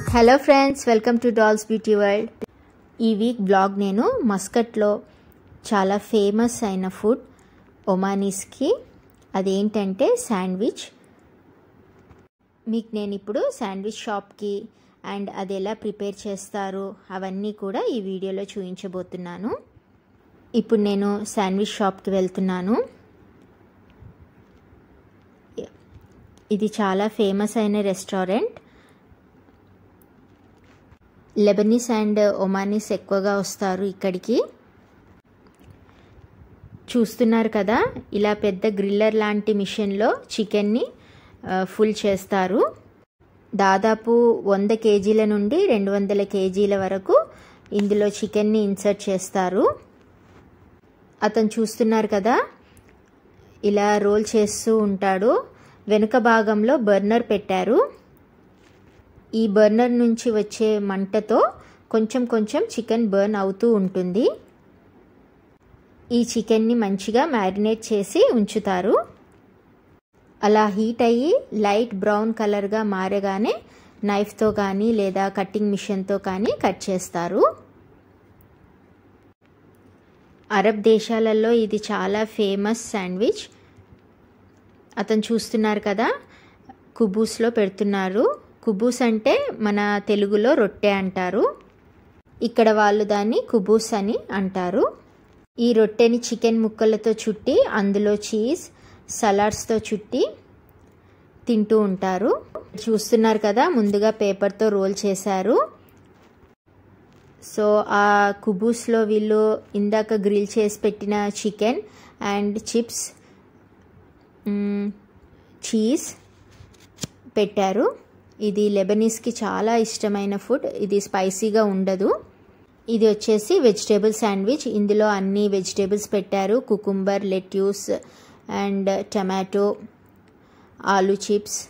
hello friends welcome to dolls beauty world ఈ week blog నేను మస్కట్లో చాలా ఫేమస్ అయిన ఫుడ్ ఒమానీస్కి అదేంటంటే శాండ్విచ్ మీకు నేను ఇప్పుడు శాండ్విచ్ షాప్కి అండ్ అది ఎలా ప్రిపేర్ చేస్తారు అవన్నీ కూడా ఈ వీడియోలో చూపించబోతున్నాను ఇప్పుడు నేను శాండ్విచ్ షాప్కి వెళ్తున్నాను ఇది చాలా ఫేమస్ అయిన రెస్టారెంట్ లెబనీస్ అండ్ ఒమానీస్ ఎక్కువగా వస్తారు ఇక్కడికి చూస్తున్నారు కదా ఇలా పెద్ద గ్రిల్లర్ లాంటి మిషన్లో చికెన్ని ఫుల్ చేస్తారు దాదాపు వంద కేజీల నుండి రెండు వందల కేజీల వరకు ఇందులో చికెన్ని ఇన్సర్ట్ చేస్తారు అతను చూస్తున్నారు కదా ఇలా రోల్ చేస్తూ ఉంటాడు వెనుక భాగంలో బర్నర్ పెట్టారు ఈ బర్నర్ నుంచి వచ్చే మంటతో కొంచెం కొంచెం చికెన్ బర్న్ అవుతూ ఉంటుంది ఈ చికెన్ని మంచిగా మ్యారినేట్ చేసి ఉంచుతారు అలా హీట్ అయ్యి లైట్ బ్రౌన్ కలర్గా మారగానే నైఫ్తో కానీ లేదా కట్టింగ్ మిషన్తో కానీ కట్ చేస్తారు అరబ్ దేశాలలో ఇది చాలా ఫేమస్ శాండ్విచ్ అతను చూస్తున్నారు కదా కుబూస్లో పెడుతున్నారు కుబూస్ అంటే మన తెలుగులో రొట్టె అంటారు ఇక్కడ వాళ్ళు దాన్ని కుబూస్ అని అంటారు ఈ రొట్టెని చికెన్ ముక్కలతో చుట్టి అందులో చీజ్ సలాడ్స్తో చుట్టి తింటూ ఉంటారు చూస్తున్నారు కదా ముందుగా పేపర్తో రోల్ చేశారు సో ఆ కుబూస్లో వీళ్ళు ఇందాక గ్రిల్ చేసి పెట్టిన చికెన్ అండ్ చిప్స్ చీజ్ పెట్టారు ఇది లెబనీస్కి చాలా ఇష్టమైన ఫుడ్ ఇది స్పైసీగా ఉండదు ఇది వచ్చేసి వెజిటేబుల్ శాండ్విచ్ ఇందులో అన్ని వెజిటేబుల్స్ పెట్టారు కుకుంబర్ లెట్యూస్ అండ్ టమాటో ఆలు చిప్స్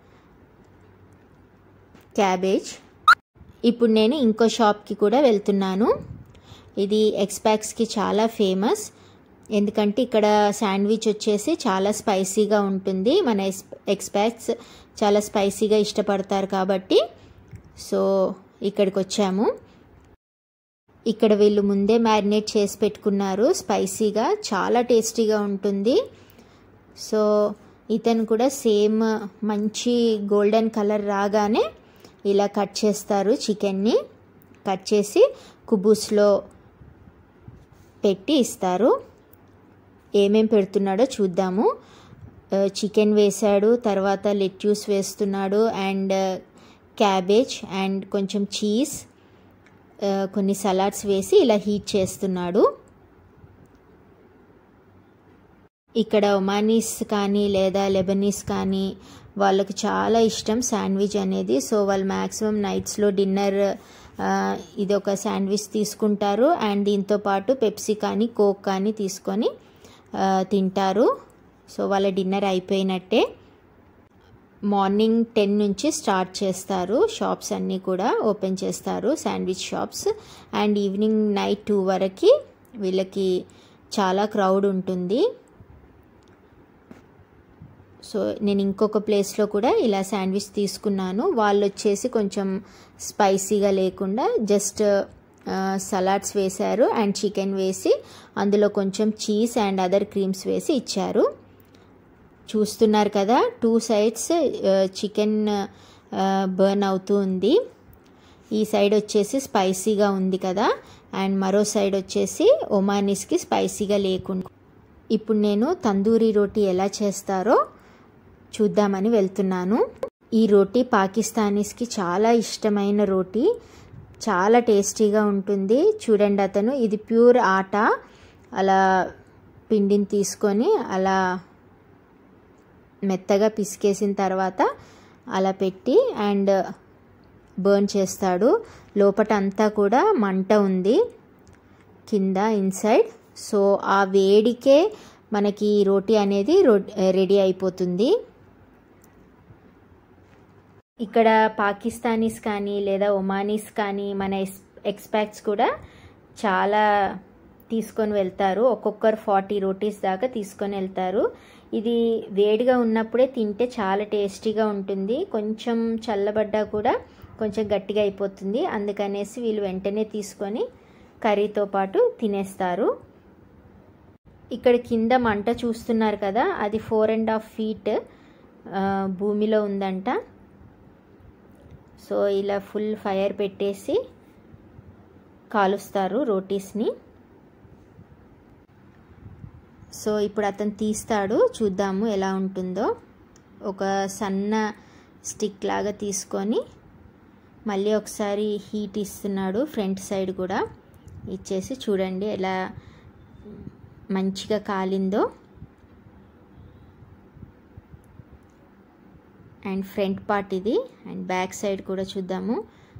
క్యాబేజ్ ఇప్పుడు నేను ఇంకో షాప్కి కూడా వెళ్తున్నాను ఇది ఎక్స్పాక్స్కి చాలా ఫేమస్ ఎందుకంటే ఇక్కడ శాండ్విచ్ వచ్చేసి చాలా స్పైసీగా ఉంటుంది మన ఎక్స్పాక్స్ చాలా స్పైసీగా ఇష్టపడతారు కాబట్టి సో ఇక్కడికి వచ్చాము ఇక్కడ వీళ్ళు ముందే మ్యారినేట్ చేసి పెట్టుకున్నారు స్పైసీగా చాలా టేస్టీగా ఉంటుంది సో ఇతను కూడా సేమ్ మంచి గోల్డెన్ కలర్ రాగానే ఇలా కట్ చేస్తారు చికెన్ని కట్ చేసి కుబూస్లో పెట్టి ఇస్తారు ఏమేం పెడుతున్నాడో చూద్దాము చికెన్ వేశాడు తర్వాత లెట్యూస్ వేస్తున్నాడు అండ్ క్యాబేజ్ అండ్ కొంచెం చీజ్ కొన్ని సలాడ్స్ వేసి ఇలా హీట్ చేస్తున్నాడు ఇక్కడ ఒమానీస్ కానీ లేదా లెబనీస్ కానీ వాళ్ళకు చాలా ఇష్టం శాండ్విచ్ అనేది సో వాళ్ళు మ్యాక్సిమం నైట్స్లో డిన్నర్ ఇది ఒక శాండ్విచ్ తీసుకుంటారు అండ్ దీంతో పాటు పెప్సీ కానీ కోక్ కానీ తీసుకొని తింటారు సో వాళ్ళ డిన్నర్ అయిపోయినట్టే మార్నింగ్ టెన్ నుంచి స్టార్ట్ చేస్తారు షాప్స్ అన్నీ కూడా ఓపెన్ చేస్తారు sandwich shops and evening night two వరకు వీళ్ళకి చాలా క్రౌడ్ ఉంటుంది సో నేను ఇంకొక ప్లేస్లో కూడా ఇలా శాండ్విచ్ తీసుకున్నాను వాళ్ళు వచ్చేసి కొంచెం స్పైసీగా లేకుండా జస్ట్ సలాడ్స్ వేశారు అండ్ చికెన్ వేసి అందులో కొంచెం చీజ్ అండ్ అదర్ క్రీమ్స్ వేసి ఇచ్చారు చూస్తున్నారు కదా టూ సైడ్స్ చికెన్ బర్న్ అవుతూ ఉంది ఈ సైడ్ వచ్చేసి స్పైసీగా ఉంది కదా అండ్ మరో సైడ్ వచ్చేసి ఒమానీస్కి స్పైసీగా లేకుండా ఇప్పుడు నేను తందూరి రోటీ ఎలా చేస్తారో చూద్దామని వెళ్తున్నాను ఈ రోటీ పాకిస్తానీస్కి చాలా ఇష్టమైన రోటీ చాలా టేస్టీగా ఉంటుంది చూడండి అతను ఇది ప్యూర్ ఆట అలా పిండిని తీసుకొని అలా మెత్తగా పిసికేసిన తర్వాత అలా పెట్టి అండ్ బర్న్ చేస్తాడు లోపట అంతా కూడా మంట ఉంది కింద ఇన్సైడ్ సో ఆ వేడికే మనకి రోటీ అనేది రెడీ అయిపోతుంది ఇక్కడ పాకిస్తానీస్ కానీ లేదా ఒమానీస్ కానీ మన ఎక్స్పాక్ట్స్ కూడా చాలా తీసుకొని వెళ్తారు ఒక్కొక్కరు ఫార్టీ రోటీస్ దాకా తీసుకొని వెళ్తారు ఇది వేడిగా ఉన్నప్పుడే తింటే చాలా టేస్టీగా ఉంటుంది కొంచెం చల్లబడ్డా కూడా కొంచెం గట్టిగా అయిపోతుంది అందుకనేసి వీళ్ళు వెంటనే తీసుకొని కర్రీతో పాటు తినేస్తారు ఇక్కడ కింద మంట చూస్తున్నారు కదా అది ఫోర్ అండ్ హాఫ్ ఫీట్ భూమిలో ఉందంట సో ఇలా ఫుల్ ఫైర్ పెట్టేసి కాలుస్తారు రోటీస్ని సో ఇప్పుడు అతను తీస్తాడు చూద్దాము ఎలా ఉంటుందో ఒక సన్న స్టిక్ లాగా తీసుకొని మళ్ళీ ఒకసారి హీట్ ఇస్తున్నాడు ఫ్రంట్ సైడ్ కూడా ఇచ్చేసి చూడండి ఎలా మంచిగా కాలిందో అండ్ ఫ్రంట్ పార్ట్ ఇది అండ్ బ్యాక్ సైడ్ కూడా చూద్దాము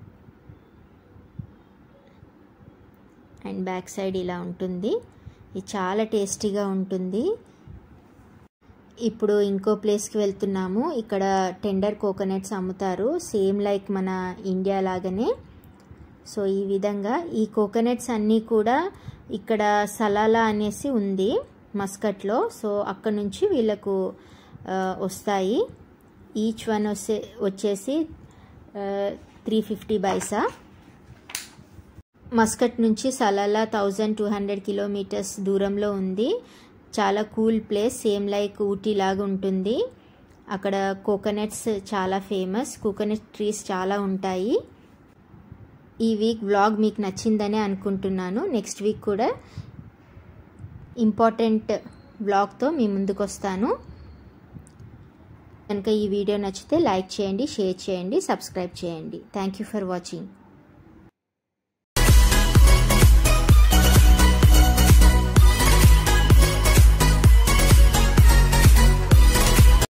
అండ్ బ్యాక్ సైడ్ ఇలా ఉంటుంది ఇది చాలా టేస్టీగా ఉంటుంది ఇప్పుడు ఇంకో ప్లేస్కి వెళ్తున్నాము ఇక్కడ టెండర్ కోకోనట్స్ అమ్ముతారు సేమ్ లైక్ మన ఇండియా లాగానే సో ఈ విధంగా ఈ కోకోనట్స్ అన్నీ కూడా ఇక్కడ సలాలా అనేసి ఉంది మస్కట్లో సో అక్కడ నుంచి వీళ్ళకు వస్తాయి ఈచ్ వన్ వచ్చే వచ్చేసి త్రీ ఫిఫ్టీ బైసా మస్కట్ నుంచి Salalah thousand two hundred kilometres దూరంలో ఉంది చాలా cool place same like Ooty లాగా ఉంటుంది అక్కడ కోకోనట్స్ చాలా ఫేమస్ కోకోనట్ ట్రీస్ చాలా ఉంటాయి ఈ వీక్ వ్లాగ్ మీకు నచ్చిందని అనుకుంటున్నాను నెక్స్ట్ వీక్ కూడా ఇంపార్టెంట్ బ్లాగ్తో మీ ముందుకు వస్తాను కనుక ఈ వీడియో నచ్చితే లైక్ చేయండి షేర్ చేయండి సబ్స్క్రైబ్ చేయండి థ్యాంక్ యూ ఫర్ వాచింగ్